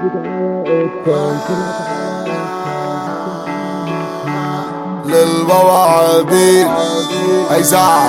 للبابا عبيد هيزعق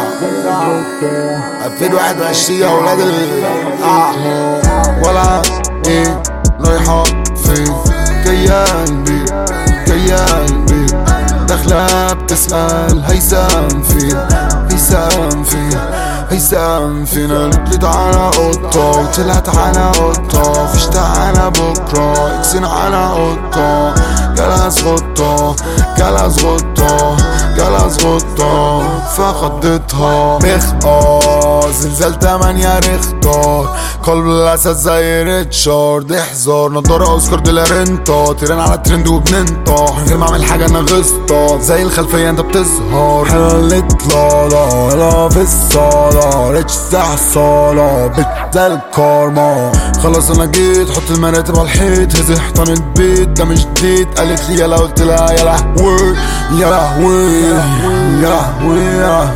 2021 يا ولاد ال آه. ولا ايه رايحة فين جاية البيت جاية البيت داخلة بتسأل هيثم فين هيثم فين هيثم فين قالت لي تعالى قطة وطلعت على قطة فيش تعالى بكرة اكسن على قطة جلس غطة جلس غطة جلس غطة فخضتها رخطة زلزال تمانية رختار قلب الاسد زي ريتشارد احذر نضارة اوسكار دي لارنتا تيران على الترند وبننطح من غير ما اعمل حاجة انا غسطة زي الخلفية انت بتظهر حلت لالا لا في الصالة ريتش زي الصالة بيت زي الكارما خلاص انا جيت حط المراتب على الحيط هزي حيطان البيت ده مش جديد قالت لي يلا قلت لها يا لهوي يا لهوي يا لهوي يا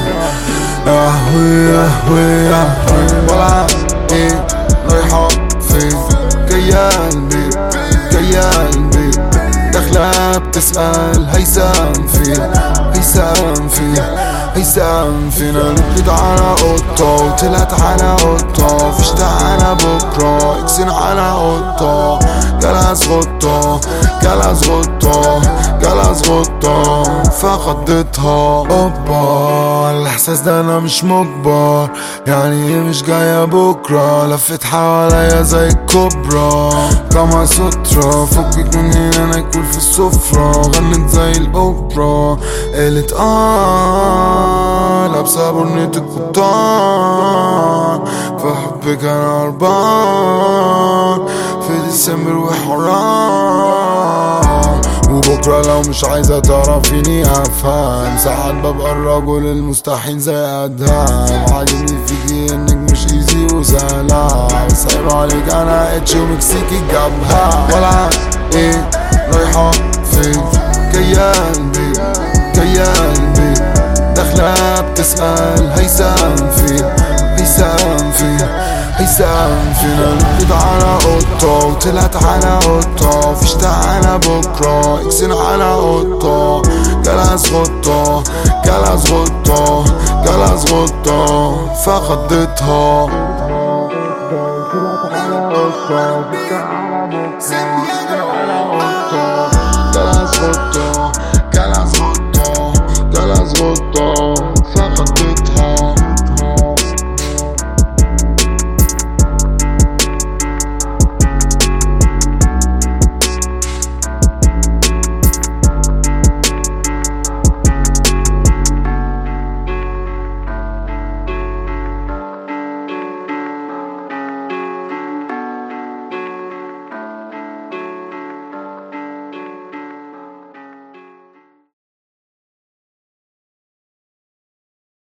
لهوي يا لهوي يا لهوي ولا ايه رايحة فين جاية البيت جاية البيت داخلة بتسأل هيثم فين هيثم فين هيثم فين قالت لي تعالى قطة وطلعت على قطة فيش تعالى بكرة اكسن على قطة جلس غطة جلس غطة جلس غطة فخضتها اوبا الاحساس ده انا مش مجبر يعني ايه مش جاية بكرة لفت حواليا زي الكوبرا كما سترة فكك من هنا ناكل في السفرة غنت زي الاوبرا قالت اه لابسة برنية القبطان في حبك انا هربان في ديسمبر وحرام وبكرة لو مش عايزة تعرفيني افهم ساعات ببقى الرجل المستحيل زي ادهم عاجبني فيكي انك مش ايزي وسهلة بس عيب عليك انا اتش ومكسيكي جابها ولا ايه رايحة فين جاية البيت جاية البيت داخلة بتسأل هيثم فين هيثم فين هيثم فين قالت لي تعالى قطة وطلعت على قطة فيش تعالى بكرة اكسن على قطة جلس غطة جلس غطة جلس غطة فخضتها جلس غطة جلس غطة جلس غطة فخضتها